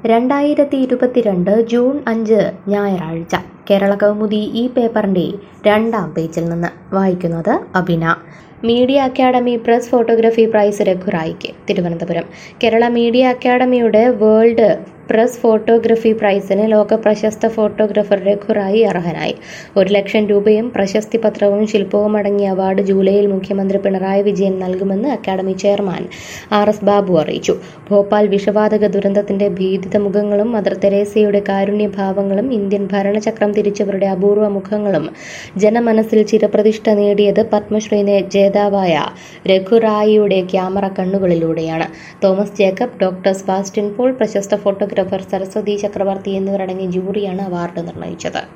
രണ്ടായിരത്തി ഇരുപത്തിരണ്ട് ജൂൺ അഞ്ച് ഞായറാഴ്ച കേരള കൗമുദി ഈ പേപ്പറിൻ്റെ രണ്ടാം പേജിൽ നിന്ന് വായിക്കുന്നത് Abina media academy press photography prize രഘുറായിക്ക് തിരുവനന്തപുരം കേരള മീഡിയ അക്കാദമിയുടെ വേൾഡ് പ്രസ് ഫോട്ടോഗ്രഫി പ്രൈസിന് ലോക പ്രശസ്ത ഫോട്ടോഗ്രാഫർ രഘുറായി അർഹനായി ഒരു ലക്ഷം രൂപയും പ്രശസ്തി പത്രവും ശില്പവും അടങ്ങിയ അവാർഡ് ജൂലൈയിൽ മുഖ്യമന്ത്രി പിണറായി വിജയൻ നൽകുമെന്ന് academy chairman R S Babu അറിയിച്ചു ഭോപ്പാൽ വിഷവാതക ദുരന്തത്തിന്റെ ഭീതിത മുഖങ്ങളും മദർ തെരേസയുടെ കാരുണ്യഭാവങ്ങളും ഇന്ത്യൻ ഭരണചക്രം തിരിച്ചവരുടെ അപൂർവ മുഖങ്ങളും ജനമനസ്സിൽ ചിരപ്രതിഷ്ഠ നേടിയത് പത്മശ്രീ ജേതാവായ രഘുറായിയുടെ ക്യാമറ കണ്ണുകളിലൂടെയാണ് തോമസ് ജേക്കബ് ഡോക്ടർ സെബാസ്റ്റ്യൻ പോൾ പ്രശസ്ത ഫോട്ടോഗ്രാഫർ സരസ്വതി ചക്രവർത്തി എന്നിവരടങ്ങിയ ജൂറിയാണ് അവാർഡ് നിർണയിച്ചത്